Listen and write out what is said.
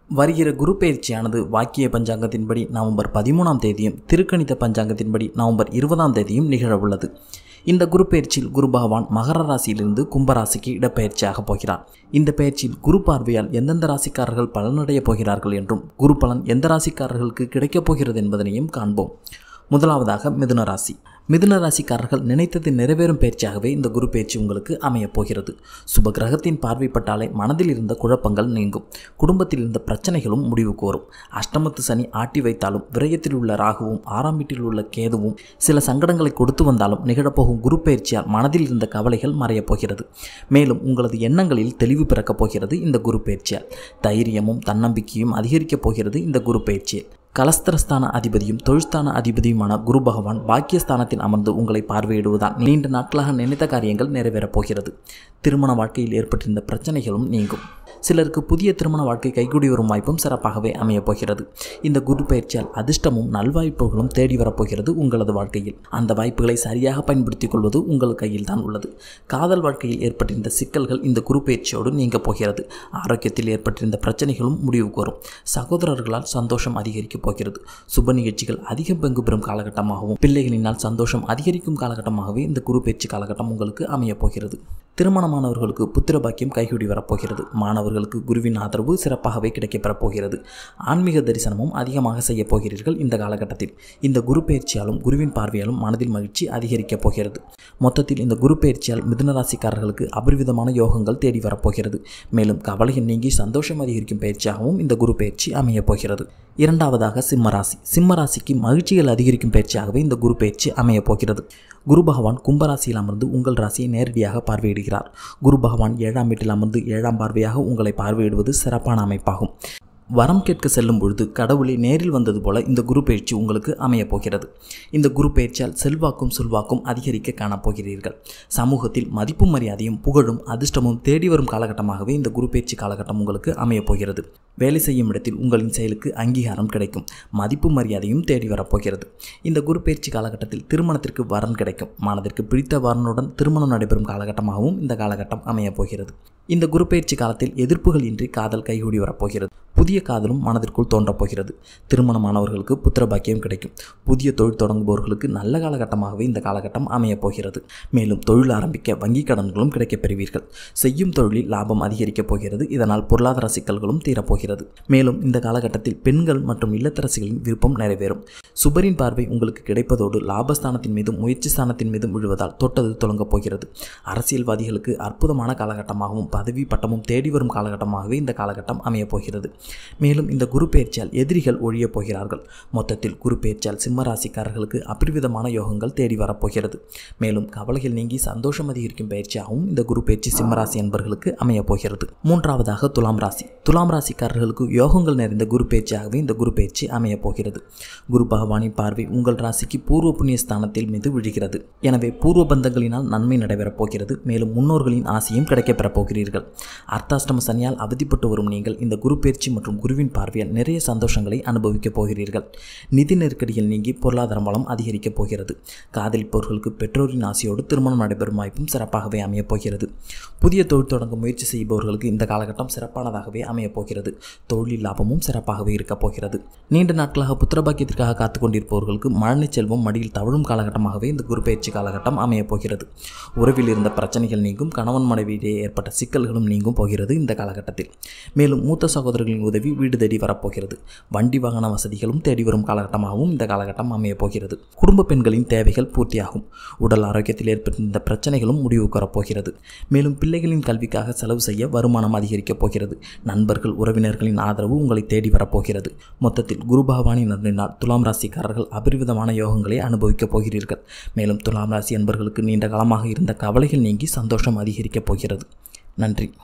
வருகிற குரு பயிற்சியானது வாக்கிய பஞ்சாங்கத்தின்படி நவம்பர் பதிமூணாம் தேதியும் திருக்கணித பஞ்சாங்கத்தின்படி நவம்பர் இருபதாம் தேதியும் நிகழவுள்ளது இந்த குரு பயிற்சியில் குரு பகவான் மகர ராசியிலிருந்து கும்பராசிக்கு இடப்பெயர்ச்சியாக போகிறார் இந்த பயிற்சியில் குரு பார்வையால் எந்தெந்த ராசிக்காரர்கள் பலனடைய போகிறார்கள் என்றும் குரு பலன் எந்த ராசிக்காரர்களுக்கு கிடைக்கப் போகிறது என்பதனையும் காண்போம் முதலாவதாக மிதுன ராசி மிதுன ராசிக்காரர்கள் நினைத்தது நிறைவேறும் பயிற்சியாகவே இந்த குரு பயிற்சி உங்களுக்கு அமையப் போகிறது சுப கிரகத்தின் பார்வைப்பட்டாலே மனதில் இருந்த குழப்பங்கள் நீங்கும் குடும்பத்தில் இருந்த பிரச்சனைகளும் முடிவுக்கு வரும் அஷ்டமத்து சனி ஆட்டி வைத்தாலும் விரயத்தில் உள்ள ராகுவும் ஆறாம் வீட்டில் உள்ள கேதுவும் சில சங்கடங்களை கொடுத்து வந்தாலும் நிகழப்போகும் குரு பயிற்சியால் மனதில் இருந்த கவலைகள் மறையப் போகிறது மேலும் உங்களது எண்ணங்களில் தெளிவு பிறக்கப் போகிறது இந்த குரு பயிற்சியால் தைரியமும் தன்னம்பிக்கையும் அதிகரிக்கப் போகிறது இந்த குரு பயிற்சியில் கலஸ்திரஸ்தான அதிபதியும் தொழில்ஸ்தான அதிபதியுமான குரு பகவான் பாக்கியஸ்தானத்தில் அமர்ந்து உங்களை பார்வையிடுவதால் நீண்ட நாட்களாக நினைத்த காரியங்கள் நிறைவேறப் போகிறது திருமண வாழ்க்கையில் ஏற்பட்டிருந்த பிரச்சனைகளும் நீங்கும் சிலருக்கு புதிய திருமண வாழ்க்கை கைகூடி வரும் வாய்ப்பும் சிறப்பாகவே அமையப் போகிறது இந்த குரு பயிற்சியால் அதிர்ஷ்டமும் நல்வாய்ப்புகளும் தேடி வரப்போகிறது உங்களது வாழ்க்கையில் அந்த வாய்ப்புகளை சரியாக பயன்படுத்திக் கொள்வது உங்கள் கையில் தான் உள்ளது காதல் வாழ்க்கையில் ஏற்பட்டிருந்த சிக்கல்கள் இந்த குரு பயிற்சியோடு நீங்க போகிறது ஆரோக்கியத்தில் ஏற்பட்டிருந்த பிரச்சனைகளும் முடிவுக்கு வரும் சகோதரர்களால் சந்தோஷம் அதிகரிக்கப் போகிறது சுப நிகழ்ச்சிகள் அதிகம் பங்கு பெறும் காலகட்டமாகவும் பிள்ளைகளினால் சந்தோஷம் அதிகரிக்கும் காலகட்டமாகவே இந்த குரு பயிற்சி காலகட்டம் உங்களுக்கு அமையப் போகிறது திருமணமானவர்களுக்கு புத்திர பாக்கியம் கைகூடி வரப்போகிறது மாணவர்களுக்கு குருவின் ஆதரவு சிறப்பாகவே கிடைக்கப்பெறப் போகிறது ஆன்மீக தரிசனமும் அதிகமாக செய்யப் போகிறீர்கள் இந்த காலகட்டத்தில் இந்த குரு பயிற்சியாலும் குருவின் பார்வையாலும் மனதில் மகிழ்ச்சி அதிகரிக்கப் போகிறது மொத்தத்தில் இந்த குரு பயிற்சியால் மிதுன ராசிக்காரர்களுக்கு அபரிவிதமான யோகங்கள் தேடி வரப்போகிறது மேலும் கவலையை நீங்கி சந்தோஷம் அதிகரிக்கும் பயிற்சியாகவும் இந்த குரு பயிற்சி அமையப் போகிறது இரண்டாவதாக சிம்மராசி சிம்மராசிக்கு மகிழ்ச்சிகள் அதிகரிக்கும் பயிற்சியாகவே இந்த குரு பயிற்சி அமையப் போகிறது குரு பகவான் கும்பராசியில் அமர்ந்து உங்கள் ராசியை நேரடியாக பார்வையிடுகிறார் குரு பகவான் ஏழாம் வீட்டில் அமர்ந்து ஏழாம் பார்வையாக உங்களை பார்வையிடுவது சிறப்பான அமைப்பாகும் வரம் கேட்க செல்லும் பொழுது கடவுளை நேரில் வந்தது போல இந்த குரு பயிற்சி உங்களுக்கு அமையப் போகிறது இந்த குரு பயிற்சியால் செல்வாக்கும் சொல்வாக்கும் அதிகரிக்க காணப்போகிறீர்கள் சமூகத்தில் மதிப்பும் மரியாதையும் புகழும் அதிர்ஷ்டமும் தேடி வரும் காலகட்டமாகவே இந்த குரு பயிற்சி காலகட்டம் உங்களுக்கு அமையப் போகிறது வேலை செய்யும் இடத்தில் உங்களின் செயலுக்கு அங்கீகாரம் கிடைக்கும் மதிப்பு மரியாதையும் தேடி வரப்போகிறது இந்த குரு பயிற்சி காலகட்டத்தில் திருமணத்திற்கு வரன் கிடைக்கும் மனதிற்கு பிடித்த வரனுடன் திருமணம் நடைபெறும் காலகட்டமாகவும் இந்த காலகட்டம் அமையப் போகிறது இந்த குரு பயிற்சி காலத்தில் எதிர்ப்புகள் இன்றி காதல் கைகூடி வரப்போகிறது புதிய காதலும் மனதிற்குள் தோன்றப் போகிறது திருமணமானவர்களுக்கு புத்திர பாக்கியம் கிடைக்கும் புதிய தொழில் தொடங்குபவர்களுக்கு நல்ல காலகட்டமாகவே இந்த காலகட்டம் அமையப் போகிறது மேலும் தொழில் ஆரம்பிக்க வங்கி கடன்களும் கிடைக்கப் பெறுவீர்கள் செய்யும் தொழிலில் லாபம் அதிகரிக்கப் போகிறது இதனால் பொருளாதார சிக்கல்களும் தீரப்போகிறது மேலும் இந்த காலகட்டத்தில் பெண்கள் மற்றும் இல்லத்தரசிகளின் விருப்பம் நிறைவேறும் சுபரின் பார்வை உங்களுக்கு கிடைப்பதோடு லாபஸ்தானத்தின் மீதும் முயற்சி ஸ்தானத்தின் மீதும் விழுவதால் தொட்டது தொடங்கப் போகிறது அரசியல்வாதிகளுக்கு அற்புதமான காலகட்டமாகவும் பதவி பட்டமும் தேடி வரும் காலகட்டமாகவே இந்த காலகட்டம் அமையப் போகிறது மேலும் இந்த குரு பயிற்சியால் எதிரிகள் ஒழியப் போகிறார்கள் மொத்தத்தில் குரு பயிற்சியால் சிம்ம ராசிக்காரர்களுக்கு அபரிவிதமான யோகங்கள் தேடி வரப்போகிறது மேலும் கவலைகள் நீங்கி சந்தோஷம் அதிகரிக்கும் பயிற்சியாகவும் இந்த குரு பயிற்சி சிம்மராசி என்பர்களுக்கு அமையப் போகிறது மூன்றாவதாக துலாம் ராசி துலாம் ராசிக்காரர்களுக்கு யோகங்கள் நிறைந்த குரு பயிற்சியாகவே இந்த குரு பயிற்சி அமையப் போகிறது குரு பகவானின் பார்வை உங்கள் ராசிக்கு பூர்வ புண்ணிய ஸ்தானத்தில் மீது விழுகிறது எனவே பூர்வ பந்தங்களினால் நன்மை நடைபெறப் போகிறது மேலும் முன்னோர்களின் ஆசையும் கிடைக்கப்பெறப் போகிறீர்கள் அர்த்தாஷ்டம சனியால் அவதிப்பட்டு வரும் நீங்கள் இந்த குரு பயிற்சி மற்றும் குருவின் பார்வையால் நிறைய சந்தோஷங்களை அனுபவிக்கப் போகிறீர்கள் நிதி நெருக்கடியில் நீங்கி பொருளாதார வளம் அதிகரிக்கப் போகிறது காதலிப்பவர்களுக்கு பெற்றோரின் ஆசையோடு திருமணம் நடைபெறும் வாய்ப்பும் சிறப்பாகவே அமையப் போகிறது புதிய தொழில் தொடங்க முயற்சி செய்பவர்களுக்கு இந்த காலகட்டம் சிறப்பானதாகவே அமையப் போகிறது தொழில் லாபமும் சிறப்பாகவே இருக்கப் போகிறது நீண்ட நாட்களாக புத்திரபாக்கியத்திற்காக காத்து கொண்டிருப்பவர்களுக்கு மழலை செல்வம் மடியில் தவழும் காலகட்டமாகவே இந்த குரு பயிற்சி காலகட்டம் அமையப் போகிறது உறவில் இருந்த பிரச்சனைகள் நீங்கும் கணவன் மனைவியிடையே ஏற்பட்ட சிக்கல்களும் நீங்கும் போகிறது இந்த காலகட்டத்தில் மேலும் மூத்த சகோதரர்களின் உதவி வீடு தேடி வரப்போகிறது வண்டி வாகன வசதிகளும் தேடி வரும் காலகட்டமாகவும் இந்த காலகட்டம் அமையப் போகிறது குடும்ப பெண்களின் தேவைகள் பூர்த்தியாகும் உடல் ஆரோக்கியத்தில் ஏற்பட்டிருந்த பிரச்சனைகளும் முடிவுக்கு வரப்போகிறது மேலும் பிள்ளைகளின் கல்விக்காக செலவு செய்ய வருமானம் அதிகரிக்கப் போகிறது நண்பர்கள் உறவினர்களின் ஆதரவு உங்களை தேடி வரப்போகிறது மொத்தத்தில் குரு பகவானின் நன்றினால் துலாம் ராசிக்காரர்கள் அபரிவிதமான யோகங்களை அனுபவிக்கப் போகிறீர்கள் மேலும் துலாம் ராசி என்பர்களுக்கு நீண்ட காலமாக இருந்த கவலைகள் நீங்கி சந்தோஷம் அதிகரிக்கப் போகிறது நன்றி